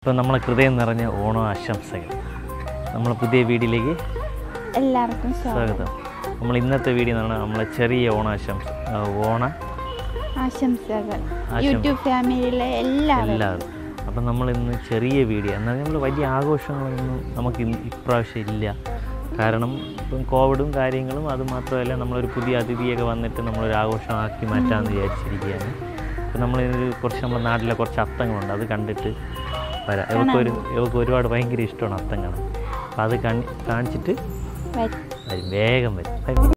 ഇപ്പം നമ്മളെ ഹൃദയം നിറഞ്ഞ ഓണം ആശംസകൾ നമ്മളെ പുതിയ വീഡിയോയിലേക്ക് എല്ലാവർക്കും സ്വാഗതം സ്വാഗതം നമ്മൾ ഇന്നത്തെ വീഡിയോ എന്ന് പറഞ്ഞാൽ നമ്മളെ ചെറിയ ഓണാശംസ ആ, ഓണ ആശംസകൾ ആശം- യൂട്യൂബ് ഫാമിലിയിലെ എല്ലാവരും എല്ലാവരും അപ്പം നമ്മൾ ഇന്ന് ചെറിയ വീഡിയോ എന്നാൽ നമ്മൾ വലിയ ആഘോഷങ്ങളൊന്നും നമുക്ക് ഇന്ന് ഇപ്രാവശ്യം ഇല്ല കാരണം ഇപ്പം കോവിഡും കാര്യങ്ങളും അത് മാത്രമല്ല നമ്മളൊരു പുതിയ അതിഥിയൊക്കെ വന്നിട്ട് നമ്മളൊരു ആഘോഷമാക്കി മാറ്റാമെന്ന് വിചാരിച്ചിരിക്കുകയാണ് അപ്പം നമ്മൾ കുറച്ച് നമ്മുടെ നാട്ടിലെ കുറച്ച് അത്തങ്ങളുണ്ട് അത് കണ്ടിട്ട് വരാം ഇവർക്ക് ഒരു ഇവർക്ക് ഒരുപാട് ഭയങ്കര ഇഷ്ടമാണ് അത്തം കാണാൻ അപ്പം അത് കാണി കാണിച്ചിട്ട് വരും. വരും വേഗം വരും വരും.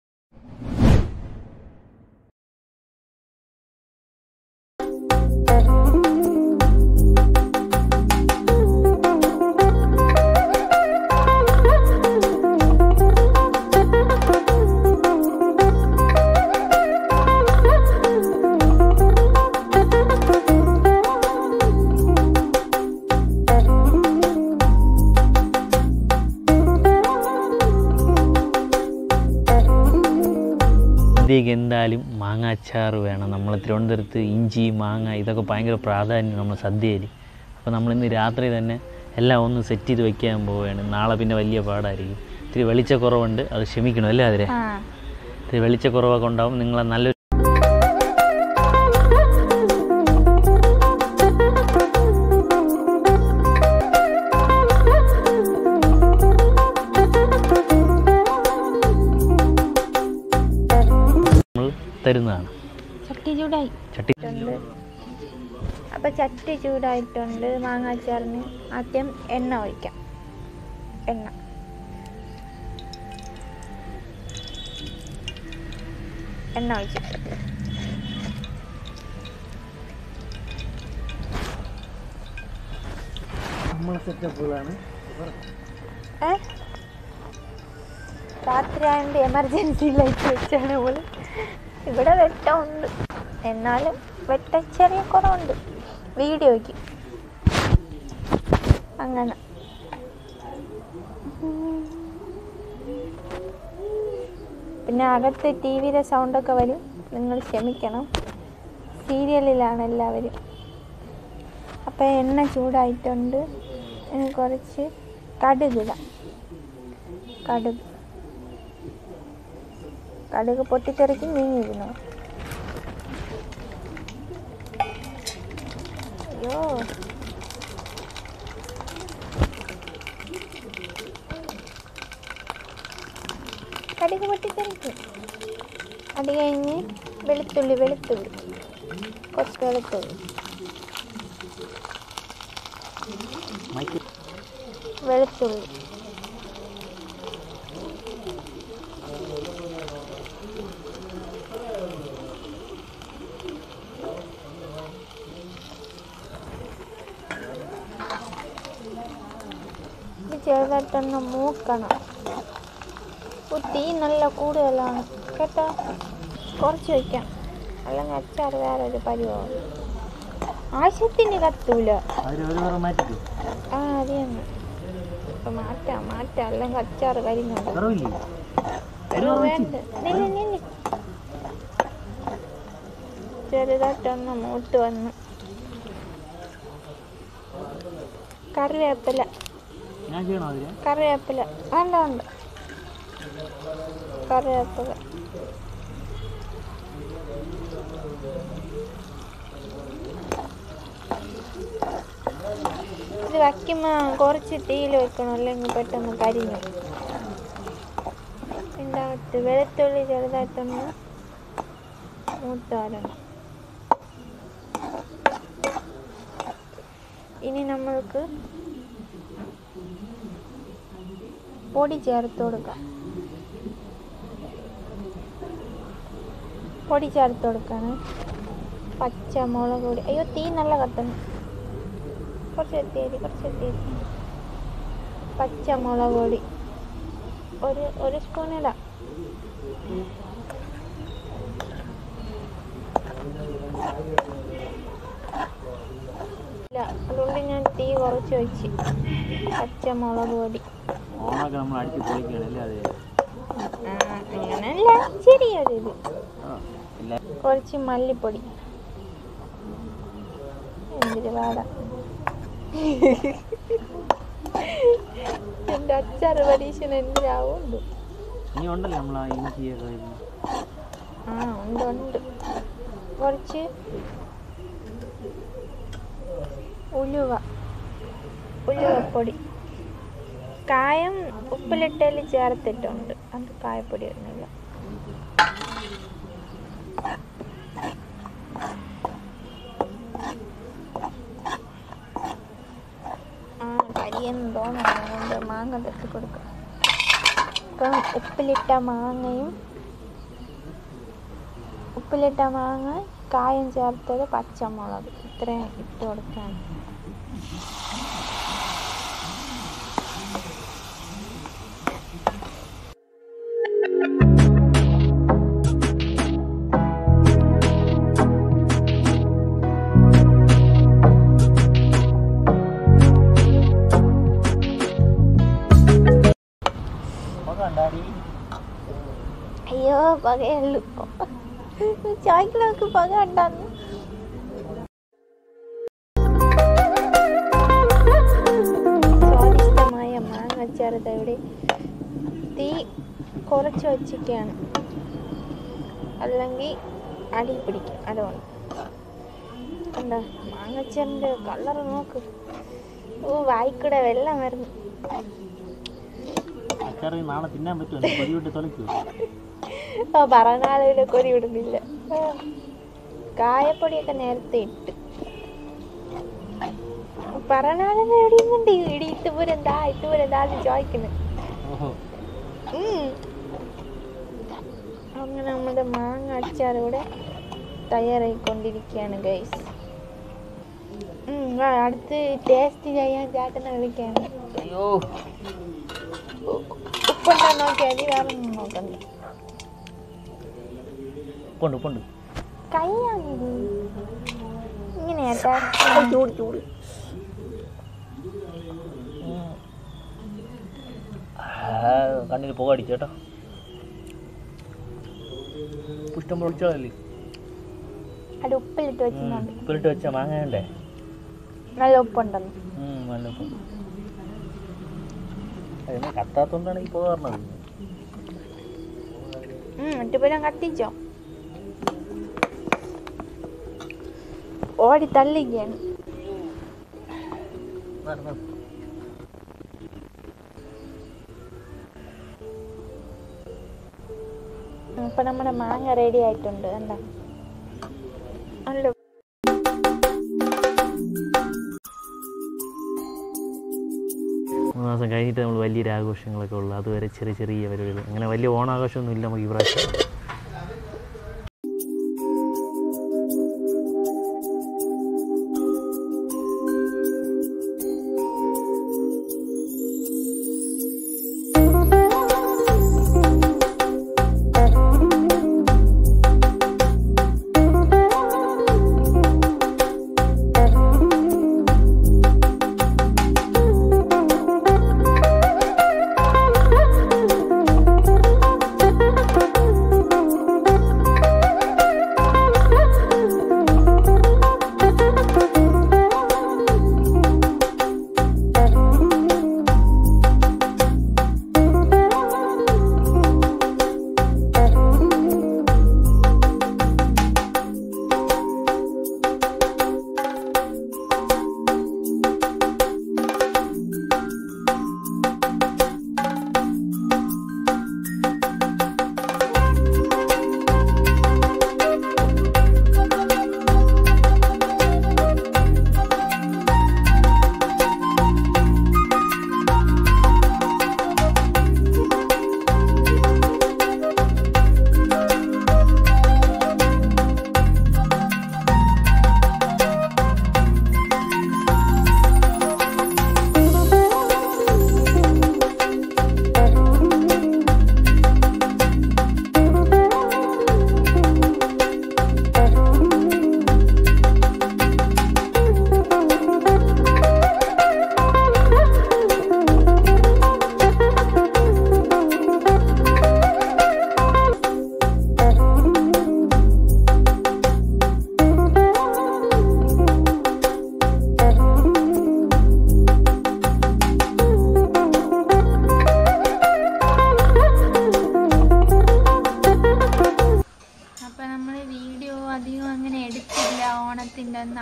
സദ്യക്ക് എന്തായാലും മാങ്ങാച്ചാറ് വേണം നമ്മൾ തിരുവനന്തപുരത്ത് ഇഞ്ചി മാങ്ങ ഇതൊക്കെ ഭയങ്കര പ്രാധാന്യം നമ്മൾ സദ്യയിൽ അപ്പോൾ നമ്മളിന്ന് രാത്രി തന്നെ എല്ലാം ഒന്ന് സെറ്റ് ചെയ്ത് വെക്കാൻ പോവുകയാണ് നാളെ പിന്നെ വലിയ പാടായിരിക്കും ഇത്തിരി വെളിച്ചക്കുറവുണ്ട് അത് ക്ഷമിക്കണം അല്ലേ അതിരെ ആ ഇത്തിരി വെളിച്ചക്കുറവൊക്കെ ഉണ്ടാവും നിങ്ങളെ നല്ലൊരു നമ്മൾ തരുന്നതാണ് ചട്ടി ചൂടായി ചട്ടി ട്ടുണ്ട് അപ്പൊ ചട്ടി ചൂടായിട്ടുണ്ട് മാങ്ങാച്ചാറിന് ആദ്യം എണ്ണ ഒഴിക്കാം എണ്ണ എണ്ണ ഒഴിച്ചിട്ട് നമ്മളെ സെറ്റപ്പുകളാണ് ഏ രാത്രി ആയതുകൊണ്ട് എമർജൻസി ലൈറ്റ് വെച്ചാണ് പോലെ ഇവിടെ വെട്ടമുണ്ട് എന്നാലും വെട്ട ചെറിയ കുറവുണ്ട് വീഡിയോയ്ക്ക് അങ്ങനെ പിന്നെ അകത്ത് ടി വിയുടെ സൗണ്ടൊക്കെ വരും നിങ്ങൾ ക്ഷമിക്കണം സീരിയലിലാണ് എല്ലാവരും അപ്പോൾ എണ്ണ ചൂടായിട്ടുണ്ട് ഇനി കുറച്ച് കടുകിടാം കടുക് കടുക് പൊട്ടിത്തെറിച്ച് നീങ്ങിയിരുന്നു അയ്യോ കടുക് പൊട്ടിത്തെറിച്ചു അത് കഴിഞ്ഞ് വെളുത്തുള്ളി വെളുത്തുള്ളി കുറച്ച് വെളുത്തുള്ളി വെളുത്തുള്ളി ഇത് ചെറുതായിട്ടൊന്ന് മൂക്കണം ഓ, തീ നല്ല കൂടുതലാണ് കേട്ടോ കുറച്ച് വയ്ക്കാം അല്ലെങ്കിൽ അച്ചാർ വേറെ ഒരു പരിവാണ് ആവശ്യത്തിന് കത്തൂല മാറ്റിക്കോ ആ അത് തന്നെ ഇപ്പൊ മാറ്റാം മാറ്റാം അല്ലെങ്കിൽ അച്ചാർ കരിഞ്ഞുണ്ട് കുറവില്ലേ അയ്യോ, വേണ്ട നില്ല് നില്ല് ചെറുതായിട്ടൊന്ന് മൂത്ത് വന്ന് കറിവേപ്പില ഞാൻ ചെയ്യണോ അതിന് കറിവേപ്പില വേണ്ട വേണ്ട കറിവേപ്പില ഇത് വയ്ക്കുമ്പോൾ കുറച്ച് തീയിൽ വെക്കണം അല്ലെങ്കിൽ പെട്ടെന്ന് കരിഞ്ഞു ഇതിൻ്റെ അകത്ത് വെളുത്തുള്ളി ചെറുതായിട്ടൊന്ന് മൂത്ത് വരണം ഇനി നമ്മൾക്ക് പൊടി ചേർത്ത് കൊടുക്കാം പൊടി ചേർത്ത് കൊടുക്കണം പച്ചമുളക് പൊടി അയ്യോ തീ നല്ല കത്തണം കുറച്ച് എത്തിയേരി കുറച്ച് എത്തിയേരി പച്ചമുളക് പൊടി ഒരു ഒരു സ്പൂൺ ഇടാം ഇല്ല അതുകൊണ്ട് ഞാൻ തീ കുറച്ച് വെച്ച് പച്ചമുളക് പൊടി ഓണൊക്കെ നമ്മൾ അടിച്ച് പൊളിക്കുകയാണ് അല്ലേ അത് ആ, അങ്ങനല്ല ചെറിയൊരിത് ആ ഇല്ല കുറച്ച് മല്ലിപ്പൊടി എന്തൊരു പാട എൻ്റെ അച്ചാറ് പരീക്ഷണം എന്തിനാവുണ്ട് ഇനി ഉണ്ടല്ലോ നമ്മൾ ആ ഇഞ്ചിയൊക്കെ വരുന്നത് ആ ഉണ്ട് ഉണ്ട് കുറച്ച് ഉലുവ ഉലുവപ്പൊടി കായം ഉപ്പിലിട്ടതിൽ ചേർത്തിട്ടുണ്ട് അത് കായപ്പൊടി ഇടുന്നില്ല ആ കരിയെന്ന് തോന്നുന്നു അതുകൊണ്ട് മാങ്ങ തട്ടി കൊടുക്കാം ഇപ്പം ഉപ്പിലിട്ട മാങ്ങയും ഉപ്പിലിട്ട മാങ്ങ കായം ചേർത്തത് പച്ചമുളക് ഇത്രയും ഇട്ട് കൊടുക്കാൻ അയ്യോ പകയുള്ളൂ ചോയ്ക്കണക്ക് പക ഉണ്ടാന്ന് സ്വാദിഷ്ടമായ മാങ്ങച്ചാറ് ദാ ഇവിടെ തീ കുറച്ച് വച്ചിരിക്കുകയാണ് അല്ലെങ്കിൽ അടി പിടിക്കും അതുകൊണ്ട് എന്താ മാങ്ങച്ചാറിൻ്റെ കളർ നോക്ക് ഓ വായിക്കൂടെ വെള്ളം വരുന്നു അച്ചാറ് നാളെ തിന്നാൻ പറ്റുമോ പൊടി വിട്ട് തുലയ്ക്കൂ ആ പറഞ്ഞാലും കൊരി വിടുന്നില്ല ആ. കായപ്പൊടിയൊക്കെ നേരത്തെ ഇട്ട് പറഞ്ഞാലും എവിടെയുന്നുണ്ട് ഇടി ഇട്ടുപോരെന്താ ഇട്ടുപോരെന്താ എന്ന് ചോദിക്കുന്നു ഓഹോ ഉം. അങ്ങനെ നമ്മുടെ മാങ്ങ അച്ചാർ ഇവിടെ തയ്യാറായിക്കൊണ്ടിരിക്കുകയാണ് ഗൈസ് അടുത്ത് ടേസ്റ്റ് ചെയ്യാൻ ചേട്ടനെ വിളിക്കാണ് അയ്യോ ഉപ്പുണ്ടോ നോക്കിയാൽ മതി വേറെ ഒന്നും നോക്കണ്ട ഉപ്പുണ്ട് ഉപ്പുണ്ട് കയ്യാണിത് ഇങ്ങനെയാട്ടാ ചൂട് ചൂട് കണ്ണിൽ പുക അടിച്ചു കേട്ടോ പുഷ്ടം പൊളിച്ചോളല്ലേ അത് ഉപ്പിലിട്ട് വെച്ചിട്ടുണ്ട് ഉപ്പിലിട്ട് വെച്ച മാങ്ങയുണ്ടേ നല്ല ഉപ്പുണ്ടെന്ന് ഉം, നല്ല ഉപ്പ് അതിന് കത്താത്തോണ്ടാണ് ഈ പുക പറഞ്ഞത് മറ്റുപോലെ കത്തിച്ചോ ഓടി തള്ളിക്കുകയാണ് ഇപ്പൊ നമ്മുടെ മാങ്ങ റെഡി ആയിട്ടുണ്ട് കണ്ട നല്ല മൂന്ന് മാസം കഴിഞ്ഞിട്ട് നമ്മൾ വലിയൊരു ആഘോഷങ്ങളൊക്കെ ഉള്ളു അതുവരെ ചെറിയ ചെറിയ പരിപാടികൾ അങ്ങനെ വലിയ ഓണാഘോഷമൊന്നും ഇല്ല നമുക്ക് ഈ പ്രാവശ്യം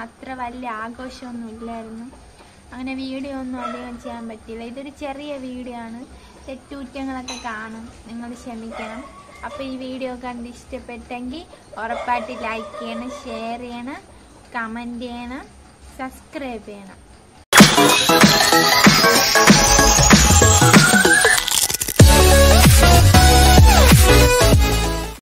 അത്ര വലിയ ആഘോഷമൊന്നും ഇല്ലായിരുന്നു അങ്ങനെ വീഡിയോ ഒന്നും അധികം ചെയ്യാൻ പറ്റില്ല ഇതൊരു ചെറിയ വീഡിയോ ആണ് തെറ്റുകുറ്റങ്ങളൊക്കെ കാണും നിങ്ങൾ ക്ഷമിക്കണം അപ്പോൾ ഈ വീഡിയോ കണ്ട് ഇഷ്ടപ്പെട്ടെങ്കിൽ ഉറപ്പായിട്ട് ലൈക്ക് ചെയ്യണം ഷെയർ ചെയ്യണം കമൻറ്റ് ചെയ്യണം സബ്സ്ക്രൈബ് ചെയ്യണം